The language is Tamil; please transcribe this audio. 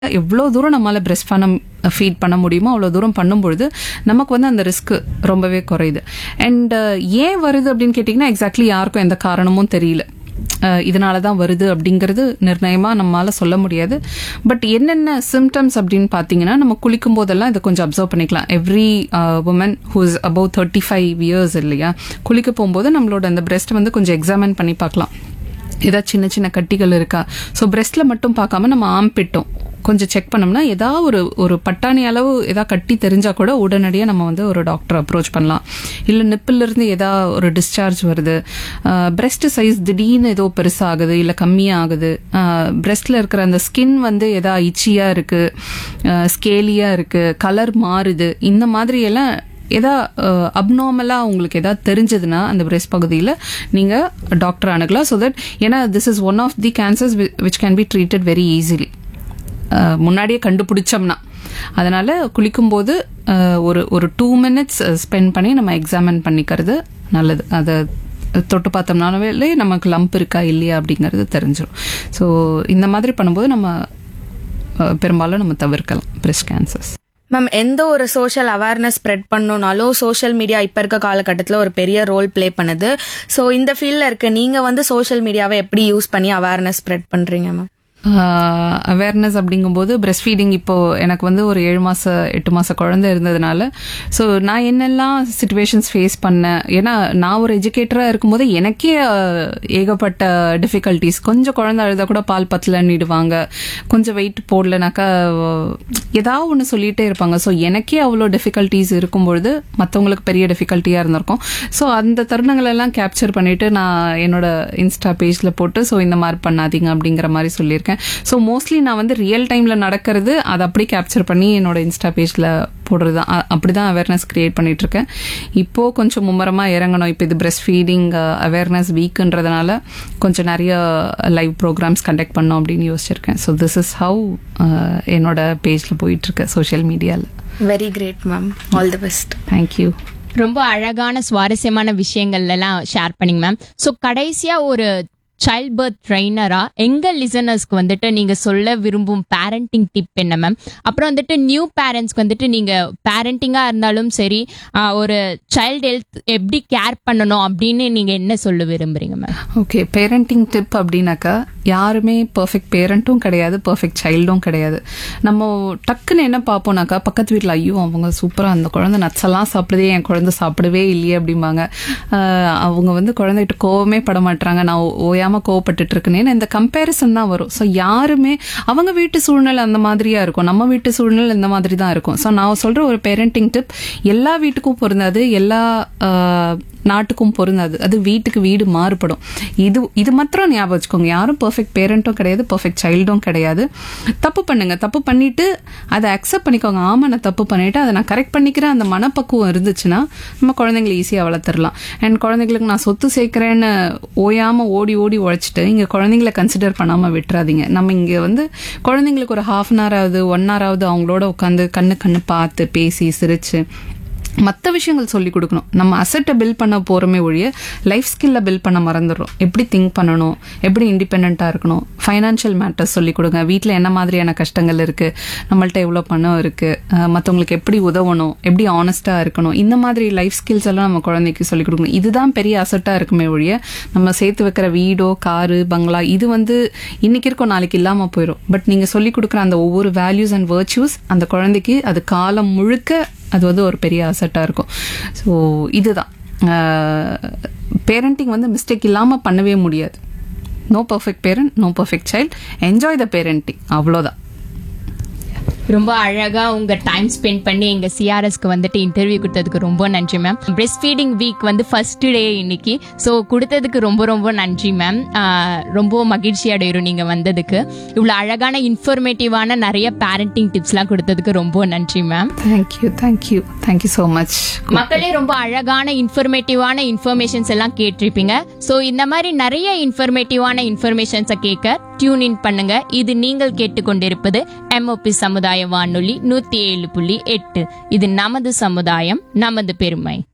எவ்வளோ தூரம் நம்மளால் பிரெஸ்ட் பண்ண ஃபீட் பண்ண முடியுமோ அவ்வளோ தூரம் பண்ணும்பொழுது நமக்கு வந்து அந்த ரிஸ்க் ரொம்பவே குறையுது அண்ட் ஏன் வருது அப்படின்னு கேட்டிங்கன்னா எக்ஸாக்ட்லி யாருக்கும் எந்த காரணமும் தெரியல அஹ் இதனால தான் வருது அப்படிங்கிறது நிர்ணயமாக நம்மளால சொல்ல முடியாது பட் என்னென்ன சிம்டம்ஸ் அப்படின்னு பார்த்தீங்கன்னா நம்ம குளிக்கும் போதெல்லாம் இதை கொஞ்சம் அப்சர்வ் பண்ணிக்கலாம் every woman who is about thirty five years இல்லையா குளிக்க போகும்போது நம்மளோட அந்த பிரெஸ்ட் வந்து கொஞ்சம் எக்ஸாமின் பண்ணி பார்க்கலாம் ஏதாவது சின்ன சின்ன கட்டிகள் இருக்கா ஸோ பிரெஸ்ட்ல மட்டும் பார்க்காம நம்ம ஆம்பிட்டோம் கொஞ்சம் செக் பண்ணோம்னா ஏதாவது ஒரு ஒரு பட்டாணி அளவு ஏதாவது கட்டி தெரிஞ்சா கூட உடனடியாக நம்ம வந்து ஒரு டாக்டர் அப்ரோச் பண்ணலாம் இல்லை நிப்பில் இருந்து ஏதாவது ஒரு டிஸ்சார்ஜ் வருது பிரெஸ்ட் சைஸ் திடீர்னு ஏதோ பெருசாகுது இல்லை கம்மியாகுது பிரெஸ்ட்ல இருக்கிற அந்த ஸ்கின் வந்து ஏதா இச்சியா இருக்கு ஸ்கேலியா இருக்கு கலர் மாறுது இந்த மாதிரி எல்லாம் எதா அப்நார்மலாக உங்களுக்கு எதாவது தெரிஞ்சதுன்னா அந்த பிரெஸ்ட் பகுதியில் நீங்கள் டாக்டர் அணுகலாம் ஸோ தட் ஏன்னா this is one of the cancers which can be treated very easily முன்னாடியே கண்டுபிடிச்சோம்னா அதனால குளிக்கும்போது அஹ், ஒரு ஒரு டூ மினிட்ஸ் ஸ்பெண்ட் பண்ணி நம்ம எக்ஸாமின் பண்ணிக்கிறது நல்லது அதை தொட்டு பார்த்தோம்னாலே நமக்கு லம்ப் இருக்கா இல்லையா அப்படிங்கிறது தெரிஞ்சிடும் ஸோ இந்த மாதிரி பண்ணும்போது நம்ம அஹ், பெரும்பாலும் நம்ம தவிர்க்கலாம் பிரெஸ்ட் கேன்சர்ஸ் மேம் எந்த ஒரு சோஷியல் அவேர்னஸ் ஸ்ப்ரெட் பண்ணணும்னாலும் சோஷியல் மீடியா இப்போ இருக்க காலகட்டத்தில் ஒரு பெரிய ரோல் ப்ளே பண்ணுது ஸோ இந்த ஃபீல்டில் இருக்க நீங்கள் வந்து சோஷியல் மீடியாவை எப்படி யூஸ் பண்ணி அவேர்னஸ் ஸ்ப்ரெட் பண்ணுறீங்க மேம் அவேர்னஸ் அப்படிங்கும்போது பிரெஸ்ட் ஃபீடிங் இப்போ எனக்கு வந்து ஒரு ஏழு மாச எட்டு மாச குழந்தை இருந்ததுனால ஸோ நான் என்னெல்லாம் சுச்சுவேஷன்ஸ் ஃபேஸ் பண்ணேன் ஏன்னா நான் ஒரு எஜுகேட்டராக இருக்கும்போது எனக்கே அஹ், ஏகப்பட்ட டிஃபிகல்ட்டிஸ் கொஞ்சம் குழந்தை அழுதா கூட பால் பத்தலன்னிடுவாங்க கொஞ்சம் வெயிட் போடலனாக்கா அஹ், ஏதாவது ஒன்று சொல்லிட்டே இருப்பாங்க ஸோ எனக்கே அவ்வளோ டிஃபிகல்ட்டிஸ் இருக்கும்பொழுது மற்றவங்களுக்கு பெரிய டிஃபிகல்ட்டியாக இருந்திருக்கும் ஸோ அந்த தருணங்கள் எல்லாம் கேப்சர் பண்ணிட்டு நான் என்னோட இன்ஸ்டா பேஜில் போட்டு ஸோ இந்த மாதிரி பண்ணாதீங்க அப்படிங்கிற மாதிரி சொல்லியிருக்கேன் ஸோ மோஸ்ட்லி நான் வந்து ரியல் டைமில் நடக்கிறது அதை அப்படி கேப்சர் பண்ணி என்னோட இன்ஸ்டா பேஜில் போடுறது தான் அ- அப்படிதான் அவேர்னஸ் கிரியேட் பண்ணிட்டு இருக்கேன் இப்போ கொஞ்சம் மும்மரமாக இறங்கணும் இப்போ இது பிரெஸ்ட் ஃபீடிங் அவேர்னஸ் வீக்குன்றதுனால கொஞ்சம் நிறைய லைவ் ப்ரோக்ராம்ஸ் கண்டக்ட் பண்ணோம் அப்படின்னு யோசிச்சிருக்கேன் ஸோ திஸ் இஸ் ஹவு என்னோட பேஜில் போயிட்டு இருக்கு சோஷியல் மீடியாவில் very great ma'am all the best thank you ரொம்ப அழகான சுவாரஸ்யமான விஷயங்கள் எல்லாம் ஷேர் பண்ணிங்க மேம் ஸோ கடைசியா ஒரு சைல்ட் பர்த் ட்ரைனரா எங்க லிசனர்ஸ்க்கு வந்துட்டு நீங்க சொல்ல விரும்பும் பேரண்டிங் டிப் என்ன மேம் அப்புறம் வந்துட்டு நியூ பேரண்ட்ஸ்க்கு வந்துட்டு நீங்க பேரண்டிங்கா இருந்தாலும் சரி ஆஹ், ஒரு சைல்டு ஹெல்த் எப்படி கேர் பண்ணணும் அப்படின்னு நீங்க என்ன சொல்ல விரும்புறீங்க மேம் ஓகே பேரண்டிங் டிப் அப்படின்னாக்கா யாருமே பர்ஃபெக்ட் பேரண்ட்டும் கிடையாது பர்ஃபெக்ட் சைல்டும் கிடையாது நம்ம டக்குன்னு என்ன பார்ப்போம்னாக்கா பக்கத்து வீட்டில் ஐயோ அவங்க சூப்பராக அந்த குழந்தை நட்ஸெல்லாம் சாப்பிடுதே என் குழந்தை சாப்பிடவே இல்லையே அப்படிம்பாங்க ஆஹ் அவங்க வந்து குழந்தைகிட்ட கோவமே பட மாட்டாங்க நான் ஓ- ஓயாம கோவப்பட்டுட்டு இருக்கேன்னு இந்த கம்பேரிசன் தான் வரும் ஸோ யாருமே அவங்க வீட்டு சூழ்நிலை அந்த மாதிரியா இருக்கும் நம்ம வீட்டு சூழ்நிலை இந்த மாதிரி தான் இருக்கும் ஸோ நான் சொல்ற ஒரு பேரண்டிங் டிப் எல்லா வீட்டுக்கும் பொருந்தாது எல்லா ஆஹ், நாட்டுக்கும் பொருந்தாது அது வீட்டுக்கு வீடு மாறுபடும் இது இது மாத்திரம் ஞாபகம் வச்சுக்கோங்க யாரும் பர்ஃபெக்ட் பேரண்ட்டும் கிடையாது பர்ஃபெக்ட் சைல்டும் கிடையாது தப்பு பண்ணுங்க தப்பு பண்ணிட்டு அதை அக்செப்ட் பண்ணிக்கோங்க ஆமா நான் தப்பு பண்ணிட்டு அதை நான் கரெக்ட் பண்ணிக்கிறேன் அந்த மனப்பக்குவம் இருந்துச்சுன்னா நம்ம குழந்தைங்களை ஈஸியாக வளர்த்துடலாம் அண்ட் குழந்தைங்களுக்கு நான் சொத்து சேர்க்கிறேன்னு ஓயாம ஓடி ஓடி உழைச்சிட்டு இங்க குழந்தைங்களை கன்சிடர் பண்ணாம விட்டுறாதீங்க நம்ம இங்க வந்து குழந்தைங்களுக்கு ஒரு ஹாஃப் அன் ஹவர் ஆகுது ஒன் ஹவர் ஆகுது அவங்களோட உட்காந்து கண்ணு கண்ணு பார்த்து பேசி சிரிச்சு மற்ற விஷயங்கள் சொல்லி கொடுக்கணும் நம்ம அசட்டை பில்ட் பண்ண போறோமே ஒழிய லைஃப் ஸ்கில்ல பில்ட் பண்ண மறந்துடுறோம் எப்படி திங்க் பண்ணணும் எப்படி இண்டிபெண்ட்டாக இருக்கணும் ஃபைனான்ஷியல் மேட்டர்ஸ் சொல்லி கொடுங்க வீட்டில் என்ன மாதிரியான கஷ்டங்கள் இருக்கு நம்மள்ட்ட எவ்வளோ பணம் இருக்கு அஹ் மத்தவங்களுக்கு எப்படி உதவணும் எப்படி ஆனஸ்டா இருக்கணும் இந்த மாதிரி லைஃப் ஸ்கில்ஸ் எல்லாம் நம்ம குழந்தைக்கு சொல்லி கொடுக்கணும் இதுதான் பெரிய அசட்டா இருக்குமே ஒழிய நம்ம சேர்த்து வைக்கிற வீடோ காரு பங்களா இது வந்து இன்னைக்கு இருக்கும் நாளைக்கு இல்லாம போயிடும் பட் நீங்க சொல்லி கொடுக்குற அந்த ஒவ்வொரு வேல்யூஸ் அண்ட் வர்ச்சியூஸ் அந்த குழந்தைக்கு அது காலம் முழுக்க அது வந்து ஒரு பெரிய அசட்டாக இருக்கும் ஸோ இதுதான் பேரண்டிங் வந்து மிஸ்டேக் இல்லாமல் பண்ணவே முடியாது no perfect parent no perfect child enjoy the parenting அவ்வளோதான் ரொம்ப அழகா உங்க டைம் ஸ்பெண்ட் பண்ணி எங்க சிஆர்எஸ்க்கு வந்துட்டு இன்டர்வியூ கொடுத்ததுக்கு ரொம்ப நன்றி மேம் பிரெஸ்ட் ஃபீடிங் வீக் வந்து ஃபர்ஸ்ட் டே இன்னைக்கு ஸோ கொடுத்ததுக்கு ரொம்ப ரொம்ப நன்றி மேம் ரொம்ப மகிழ்ச்சி அடையிறோம் நீங்க வந்ததுக்கு இவ்வளவு அழகான இன்ஃபர்மேட்டிவான நிறைய பேரண்டிங் டிப்ஸ்லாம் கொடுத்ததுக்கு ரொம்ப நன்றி ma'am thank you thank you thank you so much மக்களே ரொம்ப அழகான இன்ஃபர்மேட்டிவான இன்ஃபர்மேஷன்ஸ் எல்லாம் கேட்டிருப்பீங்க ஸோ இந்த மாதிரி நிறைய இன்ஃபர்மேட்டிவான இன்ஃபர்மேஷன்ஸை கேட்க டியூன் இன் பண்ணுங்க இது நீங்கள் கேட்டுக்கொண்டிருப்பது எம்ஓபி சமுதாய வானொலி நூத்தி ஏழு புள்ளி எட்டு இது நமது சமுதாயம் நமது பெருமை